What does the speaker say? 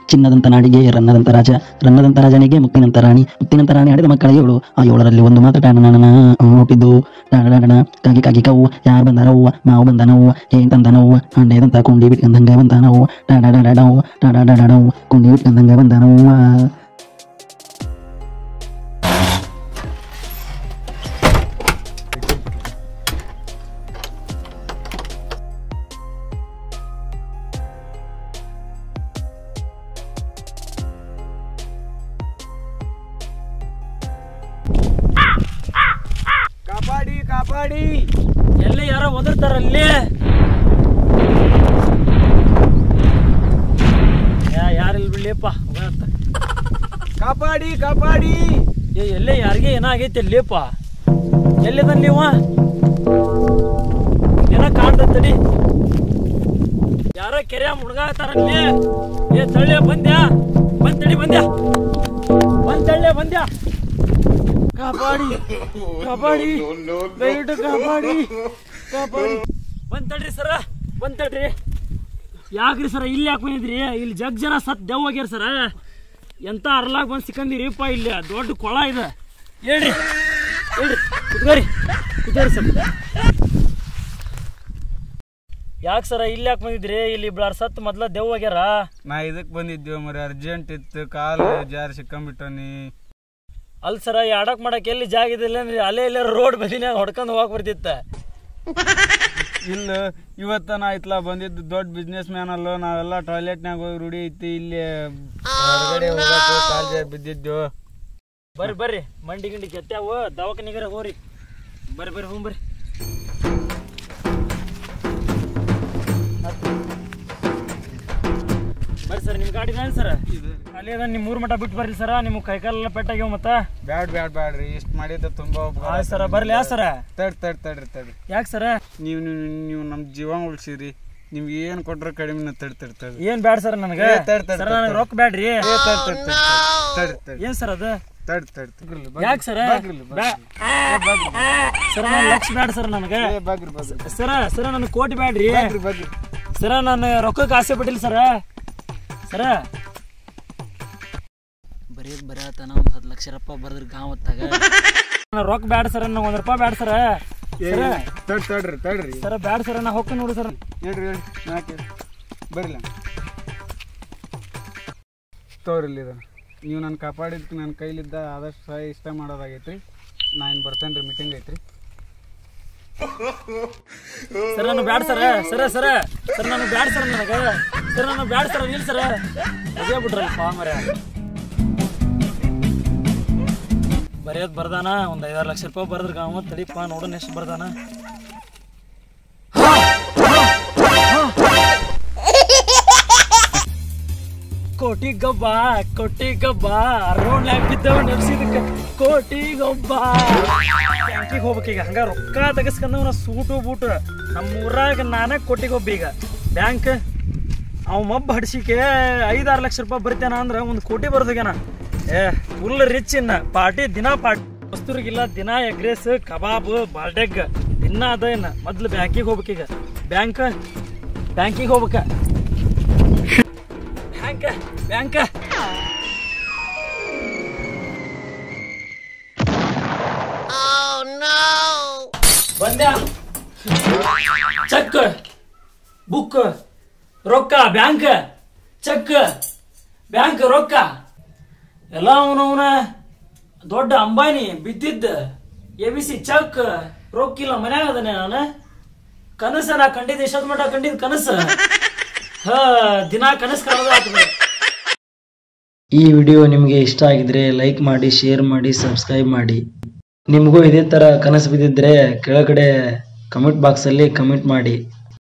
ಚಿನ್ನದಂತ ನಾಡಿಗೆ ರನ್ನದಂತ ರಾಜ ರನ್ನದಂತ ರಾಜನಿಗೆ ಮುತ್ತಿನಂತ ರಾಣಿ ಮುತ್ತಿನಂತ ರಾಣಿ ಹಡೆದ ಮಕ್ಕಳ ಏಳು ಆ ಏಳರಲ್ಲಿ ಒಂದು ಮಾತ್ರ ಟಾಣನ ಹುಟ್ಟಿದ್ದು ಟಾಣನ ಕಾಗಿ ಕಾಗಿ ಕವು ಯಾರು ಬಂದಾನವ್ವ ಮಾವು ಬಂದಾನವ್ವ ಏನ್ ತಂದಾನವ್ವ ಹಂಡೆದಂತ ಕುಂಡಿ ಬಿಟ್ಕಂದಂಗ ಬಂದಾನವ್ವ ಟಾಡಾಡಾಡವು ಟಾಡಾಡಾಡವು ಕುಂಡಿ ಬಿಟ್ಕಂದಂಗ ಬಂದಾನವ್ವ ಕಾಪಾಡಿ ಕಾಪಾಡಿ ಎಲ್ಲಿ ಯಾರೋ ಒದರ್ತಾರಲ್ಲಿ ಯಾರಿಲ್ಲ ಬಿಡ್ಲಿಪ್ಪ ಹೋಗತ್ತ. ಕಾಪಾಡಿ ಕಾಪಾಡಿ ಏ ಎಲ್ಲೇ ಯಾರಿಗೆ ಏನಾಗೈತಿ ಅಲ್ಲಿಪ್ಪ ಎಲ್ಲಿದ ನೀವ ಏನ ಕಾಣ್ತಡಿ ಯಾರೋ ಕೆರೆ ಮುಳುಗಾತಾರಲ್ಲಿ ಏ ತಳ್ಳೆ ಬಂದ್ಯಾ ಬಂದ್ ತಡಿ ಬಂದ್ಯಾ ಬಂದ್ ತಳ್ಳೆ ಬಂದ್ಯಾ ಕಾಪಾಡಿ ಕಾಪಾಡಿ ದಯವಿಟ್ಟು ಕಾಪಾಡಿ ಕಾಪಾಡಿ ಬಂದ್ ತಡ್ರಿ ಸರ ಬಂದ್ ತಡ್ರಿ ಯಾಕ್ರಿ ಸರ ಇಲ್ಲಿ ಯಾಕೆ ಬಂದಿದ್ರಿ ಇಲ್ಲಿ ಜಗ್ ಜನ ಸತ್ ದೆವ್ ಆಗ್ಯಾರ ಸರ ಎಂತ ಅರ್ಲಾಗ್ ಬಂದು ಸಿಕ್ಕಂದಿರಿಪ್ಪ ಇಲ್ಲಿ ದೊಡ್ಡ ಕೊಳ ಇದೆ ಹೇಳ್ರಿ ಹೇಳ್ರಿ ಕುತ್ಕೋರಿ ಕುತ್ಕೋರಿ ಸರ್ ಯಾಕೆ ಸರ ಇಲ್ಲಿ ಯಾಕೆ ಬಂದಿದ್ರಿ ಇಲ್ಲಿ ಇಬ್ಬರು ಸತ್ ಮೊದ್ಲ ದೆವ್ ಆಗ್ಯಾರ ನಾ ಇದಕ್ ಬಂದಿದ್ದೇವೆ ಮರಿ ಅರ್ಜೆಂಟ್ ಇತ್ತು ಕಾಲು ಜಾರಿ ಸಿಕ್ಕಂಬಿಟ್ಟನಿ ಅಲ್ಲಿ ಸರ ಈ ಆಡಕ್ ಮಾಡಕ್ ಎಲ್ಲಿ ಜಾಗ ಇದಿಲ್ಲ ಅಂದ್ರೆ ಅಲ್ಲೇ ಇಲ್ಲೇ ರೋಡ್ ಬದಿನಾಗ ಹೊಡ್ಕೊಂಡು ಹೋಗಕ್ ಬರ್ತಿತ್ತ ಇಲ್ಲ ಇವತ್ತ ನಾ ಇತ್ಲಾ ಬಂದಿದ್ದು ದೊಡ್ಡ ಬಿಸ್ನೆಸ್ ಮ್ಯಾನ್ ಅಲ್ಲೋ ನಾವೆಲ್ಲ ಟಾಯ್ಲೆಟ್ನಾಗ ಹೋಗಿ ರೂಢಿ ಐತಿ ಇಲ್ಲಿ ಹೊರಗಡೆ ಹೋಗಕ್ಕೆ ಕಾಲ್ ಜಾರಿ ಬಿದ್ದಿದ್ದು ಬರ್ರಿ ಬರ್ರಿ ಮಂಡಿ ಗಿಂಡಿ ಕೆತ್ತಾವು ದವಾಖಾನಿಗರ ಹೋರಿ ಬರ್ರಿ ಬರ್ರಿ ಹೋಗ್ ಬರ್ರಿ ಬರ್ರಿ ಸರ್ ನಿಮ್ಮ ಗಾಡಿ ನಾನು ಸರ್ ಅಲ್ಲಿ ಅದ ನಿಮ್ಮ ಮೂರು ಮಠ ಬಿಟ್ಟು ಬರ್ರಿ ಸರ ನಿಮ್ಮ ಕೈಕಾಲೆಲ್ಲ ಪೆಟ್ಟಾಗ್ಯಾವ ಮತ್ತ ಬ್ಯಾಡ್ ಬ್ಯಾಡ್ ಬ್ಯಾಡ್ರಿ ಇಷ್ಟ ಮಾಡಿದ್ದು ತುಂಬಾ ಉಪಕಾರ ಆಯ್ತು ಸರ ಬರ್ಲಿ ಯಾ ಸರ ತಡ್ ತಡ್ ತಡ್ರಿ ತಡ್ರಿ ಯಾಕೆ ಸರ ನೀವು ನೀವು ನೀವು ನಮ್ಮ ಜೀವ ಉಳ್ಸಿರಿ ನಿಮ್ಗೆ ಏನ್ ಕೊಟ್ರ ಕಡಿಮೆ ತಡ್ ತಡ್ ತಡ್ರಿ ಏನ್ ಬ್ಯಾಡ ಸರ್ ನನಗೆ ಏ, ತಡ್, ತಡ್, ಸರ್ ತಡ್, ನನಗೆ ತಡ್. ರೊಕ್ಕ ಬ್ಯಾಡ್ರಿ ಏ, ತಡ್ ತಡ್ ತಡ್ ತಡ್ ತಡ್ರಿ ಏನ್ ಸರ್ ಅದು ತಡ್ ತಡ್ ತಡ್ರಿ ಯಾಕೆ ಸರ್ ಸರ್ ನಾನು ಲಕ್ಷ ಬ್ಯಾಡ ಸರ್ ನನಗೆ ಏ ಬಾಗ್ರಿ ಬಾಗ್ರಿ ಸರ ಸರ ನನಗೆ ಕೋಟಿ ಬ್ಯಾಡ್ರಿ ಬಾಗ್ರಿ ಬಾಗ್ರಿ ಸರ ನಾನು ರೊಕ್ಕಕ್ಕೆ ಆಸೆ ಪಟ್ಟಿಲ್ಲ ಸರ ಸರ ಬರೀ ಬರತನ ಒಂದು ಹತ್ತು ಲಕ್ಷ ರೂಪಾಯಿ ಬರ್ದ್ರ ಗಾಂವ್ ಹೊತ್ತಾಗ ರೊಕ್ಕ ಬ್ಯಾಡ ಸರ ನಂಗೆ ಒಂದು ರೂಪಾಯಿ ಬ್ಯಾಡ ಸರ ಏ, ಸರ ತಡ್ ತಡ್ರಿ ತಡ್ರಿ ಸರ ಬ್ಯಾಡ ಸರ ನಾ ಹೊಕ್ಕ ನೋಡು ಸರ್ ಹೇಳ್ರಿ ಹೇಳ್ರಿ ನಾಕೆ ಬರಿಲ್ಲ ತೋರಿಲ್ಲ ಇದು ನೀವು ನನ್ನ ಕಾಪಾಡಿದ್ದಕ್ಕೆ ನನ್ನ ಕೈಲಿದ್ದ ಆದಷ್ಟು ಸಹಾಯ ಇಷ್ಟ ಮಾಡೋದಾಗೈತ್ರಿ ನಾ ಇನ್ನು ಬರ್ತೇನೆ ರೀ ಮೀಟಿಂಗ್ ಐತ್ರಿ ಸರ ನಾನು ಬ್ಯಾಡ ಸರ ಸರ ಸರ ಸರ್ ನನಗೆ ಬ್ಯಾಡ ಸರ್ ನನಗೆ ಸರ್ ನನಗೆ ಬ್ಯಾಡ ಸರ ಇಲ್ಲ ಸರ ಅದೇ ಬಿಟ್ರಲ್ಪ ಮರ ಬರೆಯೋದು ಬರ್ದಾನ ಒಂದು ಐದಾರು ಲಕ್ಷ ರೂಪಾಯಿ ಬರ್ದ್ರ ಗಾಂವ ತಡಿಪ್ಪ ನೋಡೋಣ ಎಷ್ಟು ಬರ್ದಾನ ಕೋಟಿ ಗಬ್ಬ ಕೋಟಿ ಗಬ್ಬ ರೋಡ್ನ್ಯಾಗ ಬಿದ್ದವ ನೆಪ್ಸಿದಕ್ಕೆ ಕೋಟಿ ಗೊಬ್ಬ ಬ್ಯಾಂಕಿಗೆ ಹೋಗ್ಬೇಕೀಗ ಹಂಗ ರೊಕ್ಕ ತೆಗಸ್ಕೊಂಡವ ಸೂಟು ಬೂಟು ನಮ್ಮ ಊರಾಗ ನಾನೇ ಕೋಟಿ ಗೊಬ್ಬ ಈಗ ಬ್ಯಾಂಕ್ ಅವ ಮಬ್ಬ ಹಡ್ಸಿಕೆ ಐದಾರು ಲಕ್ಷ ರೂಪಾಯಿ ಬರ್ತೇನ ಅಂದ್ರೆ ಒಂದು ಕೋಟಿ ಬರ್ದೋಗ್ಯಾನ ಏ ಫುಲ್ ರಿಚ್ ಇನ್ನ ಪಾರ್ಟಿ ದಿನ ಪಾರ್ಟಿ ವಸ್ತುರಿಗಿಲ್ಲ ದಿನ ಎಗ್ರೆಸ್ ಕಬಾಬ್ ಬಾಲ್ಡೆಗ್ ದಿನ ಅದ ಇನ್ನ ಮೊದ್ಲು ಬ್ಯಾಂಕಿಗೆ ಹೋಗ್ಬೇಕೀಗ ಬ್ಯಾಂಕ್ ಬ್ಯಾಂಕಿಗೆ ಹೋಗ್ಬೇಕ ಬ್ಯಾಂಕ್ ಬ್ಯಾಂಕ್ ಬಂದ್ಯಾ ಚೆಕ್ ಬುಕ್ ರೊಕ್ಕ ಬ್ಯಾಂಕ್ ಚೆಕ್ ಬ್ಯಾಂಕ್ ರೊಕ್ಕ ಎಲ್ಲ ಅವನವನ ದೊಡ್ಡ ಅಂಬಾನಿ ಬಿದ್ದಿದ್ದ ಎ ಬಿ ಸಿ ಚೆಕ್ ರೊಕ್ಕಿಲ್ಲ ಮನ್ಯಾಗ ಅದನೆ ನಾನು ಕನಸ ನಾ ಕಂಡಿದ್ದ ಎಷ್ಟೊತ್ತು ಮಟ್ಟ ಕಂಡಿದ್ ಕನಸು ಹ ದಿನ ಕನಸು ಕಾಣೋದು ಈ ವಿಡಿಯೋ ನಿಮಗೆ ಇಷ್ಟ ಆಗಿದ್ರೆ ಲೈಕ್ ಮಾಡಿ ಶೇರ್ ಮಾಡಿ ಸಬ್ಸ್ಕ್ರೈಬ್ ಮಾಡಿ ನಿಮಗೂ ಇದೇ ಥರ ಕನಸು ಬಿದ್ದಿದ್ರೆ ಕೆಳಗಡೆ ಕಮೆಂಟ್ ಬಾಕ್ಸಲ್ಲಿ ಕಮೆಂಟ್ ಮಾಡಿ